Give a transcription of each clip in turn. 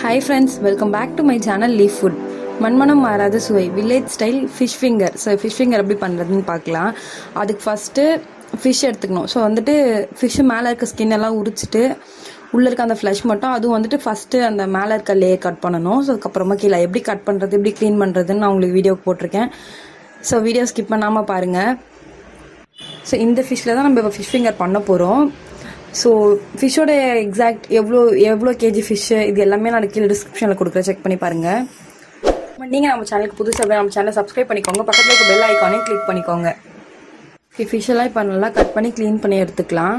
hi friends welcome back to my channel leaf food மண்மனம் மாறாத சுவை village style fish finger so fish finger எப்படி பண்ணுறதுன்னு பார்க்கலாம் அதுக்கு ஃபஸ்ட்டு ஃபிஷ் எடுத்துக்கணும் ஸோ வந்துட்டு ஃபிஷ்ஷு மேலே இருக்க ஸ்கின் எல்லாம் உரிச்சிட்டு உள்ளே இருக்க அந்த ஃப்ளஷ் மட்டும் அதுவும் வந்துட்டு ஃபஸ்ட்டு அந்த மேலே இருக்க லேயர் கட் பண்ணணும் ஸோ அதுக்கப்புறமா கீழே எப்படி கட் பண்ணுறது எப்படி க்ளீன் பண்ணுறதுன்னு நான் உங்களுக்கு வீடியோ போட்டிருக்கேன் ஸோ வீடியோ ஸ்கிப் பண்ணாமல் பாருங்கள் ஸோ இந்த ஃபிஷ்ஷில் தான் நம்ம இப்போ ஃபிஷ் ஃபிங்கர் பண்ண போகிறோம் ஸோ ஃபிஷ்ஷோட எக்ஸாக்ட் எவ்வளோ எவ்வளோ கேஜி ஃபிஷ்ஷு இது எல்லாமே நான் கீழே டிஸ்கிரிப்ஷனில் கொடுக்குறேன் செக் பண்ணி பாருங்கள் நீங்கள் நம்ம சேனலுக்கு புதுசாக நம்ம சேனலை சப்ஸ்கிரைப் பண்ணிக்கோங்க பக்கத்தில் இருக்க பெல் ஐக்கானையும் கிளிக் பண்ணிக்கோங்க ஃபிஷ் எல்லாம் இப்போ நல்லா கட் பண்ணி க்ளீன் பண்ணி எடுத்துக்கலாம்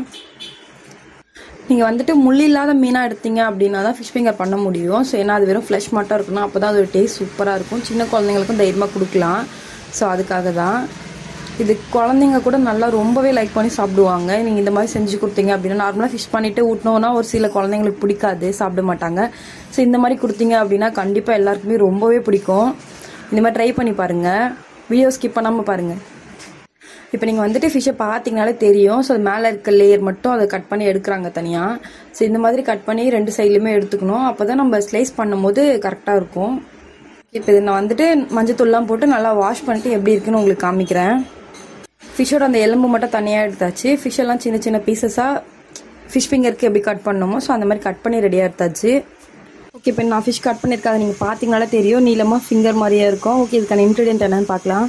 நீங்கள் வந்துட்டு முள் இல்லாத மீனாக எடுத்தீங்க அப்படின்னா தான் ஃபிஷ் ஃபிங்கர் பண்ண முடியும் ஸோ ஏன்னா அது வெறும் ஃப்ளஷ் மட்டும் இருக்கணும் அப்போ தான் அதோட டேஸ்ட் சூப்பராக இருக்கும் சின்ன குழந்தைங்களுக்கும் தைரியமாக கொடுக்கலாம் ஸோ அதுக்காக தான் இது குழந்தைங்க கூட நல்லா ரொம்பவே லைக் பண்ணி சாப்பிடுவாங்க நீங்கள் இந்த மாதிரி செஞ்சு கொடுத்தீங்க அப்படின்னா நார்மலாக ஃபிஷ் பண்ணிவிட்டு ஊட்டினோன்னா ஒரு சில குழந்தைங்களுக்கு பிடிக்காது சாப்பிட மாட்டாங்க ஸோ இந்த மாதிரி கொடுத்தீங்க அப்படின்னா கண்டிப்பாக எல்லாருக்குமே ரொம்பவே பிடிக்கும் இந்த மாதிரி ட்ரை பண்ணி பாருங்கள் வீடியோ ஸ்கிப் பண்ணாமல் பாருங்கள் இப்போ நீங்கள் வந்துட்டு ஃபிஷ்ஷை பார்த்தீங்கனாலே தெரியும் ஸோ அது மேலே இருக்க லேயர் மட்டும் அதை கட் பண்ணி எடுக்கிறாங்க தனியாக ஸோ இந்த மாதிரி கட் பண்ணி ரெண்டு சைட்லையுமே எடுத்துக்கணும் அப்போ தான் நம்ம ஸ்லைஸ் பண்ணும்போது கரெக்டாக இருக்கும் இப்போ இது நான் வந்துட்டு மஞ்சத்தூள்லாம் போட்டு நல்லா வாஷ் பண்ணிட்டு எப்படி இருக்குன்னு உங்களுக்கு காமிக்கிறேன் ஃபிஷ்ஷோட அந்த எலும்பு மட்டும் தனியாக எடுத்தாச்சு ஃபிஷ் எல்லாம் சின்ன சின்ன பீசஸாக ஃபிஷ் ஃபிங்கருக்கு எப்படி கட் பண்ணணுமோ ஸோ அந்த மாதிரி கட் பண்ணி ரெடியாக எடுத்தாச்சு ஓகே இப்போ நான் ஃபிஷ் கட் பண்ணியிருக்காது நீங்கள் பார்த்தீங்கனாலே தெரியும் நீளமாக ஃபிங்கர் மாதிரியே இருக்கும் ஓகே இதுக்கான இன்க்ரீடியன்ட் என்னன்னு பார்க்கலாம்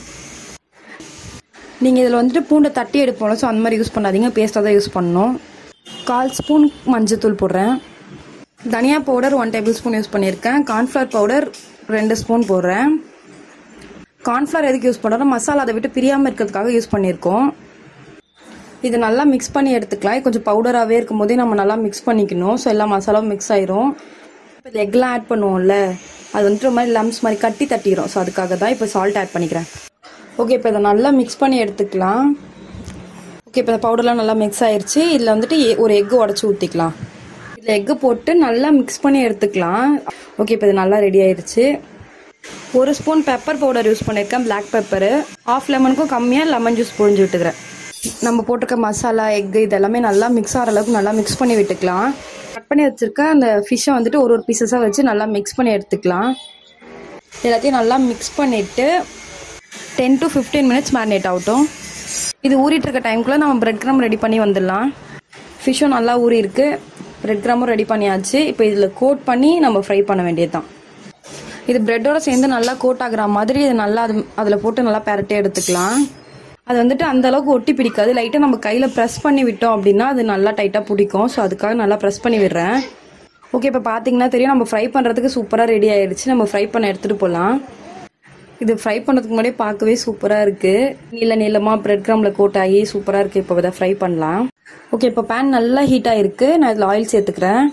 நீங்கள் இதில் வந்துட்டு பூண்டை தட்டி எடுப்போம்ல ஸோ அந்த மாதிரி யூஸ் பண்ணாதீங்க பேஸ்ட்டாக தான் யூஸ் பண்ணணும் கால் ஸ்பூன் மஞ்சத்தூள் போடுறேன் தனியா powder one tablespoon use பண்ணியிருக்கேன் கார்ன்ஃப்ளவர் பவுடர் ரெண்டு ஸ்பூன் போடுறேன் கார்ன்ஃப்ளவர் எதுக்கு யூஸ் பண்ணுறோம் மசாலா அதை விட்டு பிரியாமல் இருக்கிறதுக்காக யூஸ் பண்ணியிருக்கோம் இது நல்லா மிக்ஸ் பண்ணி எடுத்துக்கலாம் கொஞ்சம் பவுடராகவே இருக்கும் போதே நம்ம நல்லா மிக்ஸ் பண்ணிக்கணும் ஸோ எல்லா மசாலாவும் மிக்ஸ் ஆயிரும் இப்போ இது எக்லாம் ஆட் பண்ணுவோம்ல அது வந்துட்டு ஒரு மாதிரி லம்ஸ் மாதிரி கட்டி தட்டிடும் ஸோ அதுக்காக தான் இப்போ சால்ட் ஆட் பண்ணிக்கிறேன் ஓகே இப்போ இதை நல்லா மிக்ஸ் பண்ணி எடுத்துக்கலாம் ஓகே இப்போ இந்த பவுடர்லாம் நல்லா மிக்ஸ் ஆயிருச்சு இதில் வந்துட்டு எ- ஒரு எக்கு உடச்சி ஊற்றிக்கலாம் இதில் எக்கு போட்டு நல்லா மிக்ஸ் பண்ணி எடுத்துக்கலாம் ஓகே இப்போ இது நல்லா ரெடி ஆயிருச்சு ஒரு ஸ்பூன் பெப்பர் பவுடர் யூஸ் பண்ணியிருக்கேன் பிளாக் பெப்பரு ஆஃப் லெமனுக்கும் கம்மியாக லெமன் ஜூஸ் புழிஞ்சு விட்டுக்கிறேன் நம்ம போட்டிருக்க மசாலா எக்கு இதெல்லாமே நல்லா மிக்ஸ் ஆகிற அளவுக்கு நல்லா மிக்ஸ் பண்ணி விட்டுக்கலாம் கட் பண்ணி வச்சிருக்க அந்த ஃபிஷ்ஷை வந்துட்டு ஒரு ஒரு பீசஸாக வச்சு நல்லா மிக்ஸ் பண்ணி எடுத்துக்கலாம் எல்லாத்தையும் நல்லா மிக்ஸ் பண்ணிவிட்டு ten to fifteen minutes marinate ஆகட்டும் இது ஊறிட்டு இருக்க டைம்குள்ளே நம்ம பிரெட் கிராம் ரெடி பண்ணி வந்துடலாம் ஃபிஷ்ஷும் நல்லா ஊறி இருக்கு பிரெட் கிராமும் ரெடி பண்ணியாச்சு இப்போ இதில் கோட் பண்ணி நம்ம ஃப்ரை பண்ண வேண்டியதுதான் இது பிரெட்டோட சேர்ந்து நல்லா கோட் ஆகுற மாதிரி இது நல்லா அது அதில் போட்டு நல்லா பெரட்டி எடுத்துக்கலாம் அது வந்துட்டு அந்த அளவுக்கு ஒட்டி பிடிக்காது லைட்டாக நம்ம கையில் ப்ரெஸ் பண்ணி விட்டோம் அப்படின்னா அது நல்லா டைட்டாக பிடிக்கும் ஸோ அதுக்காக நல்லா ப்ரெஸ் பண்ணி விடுறேன் ஓகே இப்போ பார்த்தீங்கன்னா தெரியும் நம்ம ஃப்ரை பண்ணுறதுக்கு சூப்பராக ரெடி ஆயிடுச்சு நம்ம ஃப்ரை பண்ண எடுத்துகிட்டு போகலாம் இது ஃப்ரை பண்ணுறதுக்கு முன்னாடியே பார்க்கவே சூப்பராக இருக்குது நீல நீளமாக பிரெட் கிராமில் கோட் ஆகி சூப்பராக இருக்குது இப்போ இதை ஃப்ரை பண்ணலாம் ஓகே இப்போ பேன் நல்லா ஹீட் ஆகிருக்கு நான் இதில் ஆயில் சேர்த்துக்கிறேன்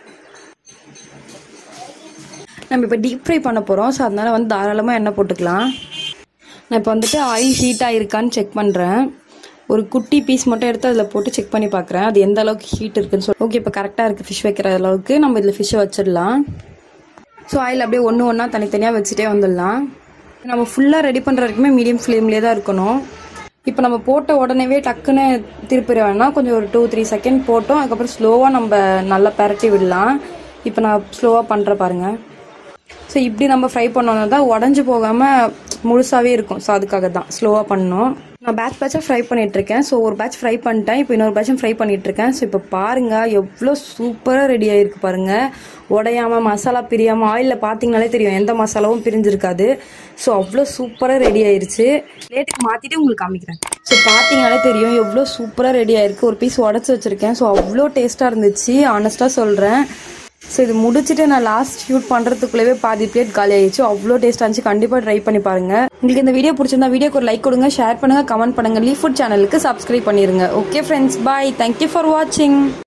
நம்ம இப்போ டீப் ஃப்ரை பண்ண போகிறோம் ஸோ அதனால வந்து தாராளமாக எண்ணெய் போட்டுக்கலாம் நான் இப்போ வந்துட்டு ஆயில் ஹீட் ஆகிருக்கான்னு செக் பண்ணுறேன் ஒரு குட்டி பீஸ் மட்டும் எடுத்து அதில் போட்டு செக் பண்ணி பார்க்குறேன் அது எந்த அளவுக்கு ஹீட் இருக்குன்னு சொல்லி ஓகே இப்போ கரெக்டாக இருக்குது ஃபிஷ் வைக்கிற அளவுக்கு நம்ம இதில் ஃபிஷ்ஷை வச்சிடலாம் ஸோ ஆயில் அப்படியே ஒன்று ஒன்றா தனித்தனியாக வச்சுட்டே வந்துடலாம் நம்ம ஃபுல்லாக ரெடி பண்ணுற வரைக்குமே மீடியம் ஃப்ளேம்லேயே தான் இருக்கணும் இப்போ நம்ம போட்ட உடனேவே டக்குன்னு திருப்பிட வேணாம் கொஞ்சம் ஒரு டூ த்ரீ செகண்ட் போட்டோம் அதுக்கப்புறம் ஸ்லோவாக நம்ம நல்லா பெரட்டி விடலாம் இப்போ நான் ஸ்லோவாக பண்ணுற பாருங்கள் ஸோ இப்படி நம்ம ஃப்ரை பண்ணோம்னா தான் உடஞ்சி போகாமல் முழுசாகவே இருக்கும் ஸோ அதுக்காக தான் ஸ்லோவாக பண்ணணும் நான் பேட்ச் பேட்சாக ஃப்ரை பண்ணிட்டு இருக்கேன் ஸோ ஒரு பேட்ச் ஃப்ரை பண்ணிட்டேன் இப்போ இன்னொரு பேட்சும் ஃப்ரை பண்ணிட்டு இருக்கேன் ஸோ இப்போ பாருங்க எவ்வளோ சூப்பராக ரெடி ஆயிருக்கு பாருங்க உடையாம மசாலா பிரியாம ஆயிலில் பார்த்தீங்கனாலே தெரியும் எந்த மசாலாவும் பிரிஞ்சிருக்காது ஸோ அவ்வளோ சூப்பராக ரெடி ஆயிருச்சு பிளேட்டுக்கு மாற்றிட்டு உங்களுக்கு காமிக்கிறேன் ஸோ பார்த்தீங்கனாலே தெரியும் எவ்வளோ சூப்பராக ரெடி ஆயிருக்கு ஒரு பீஸ் உடச்சி வச்சிருக்கேன் ஸோ அவ்வளோ டேஸ்ட்டாக இருந்துச்சு ஆனஸ்ட்டாக சொல்கிறேன் ஸோ இது முடிச்சுட்டு நான் லாஸ்ட் ஷூட் பண்ணுறதுக்குள்ளவே பாதி பிளேட் காலி ஆயிடுச்சு அவ்வளோ டேஸ்ட் இருந்துச்சு கண்டிப்பாக ட்ரை பண்ணி பாருங்க உங்களுக்கு இந்த வீடியோ பிடிச்சிருந்தா வீடியோக்கு ஒரு லைக் கொடுங்க ஷேர் பண்ணுங்க கமெண்ட் பண்ணுங்க லீஃப் ஃபுட் சேனலுக்கு சப்ஸ்கிரைப் பண்ணிருங்க okay friends bye thank you for வாட்சிங்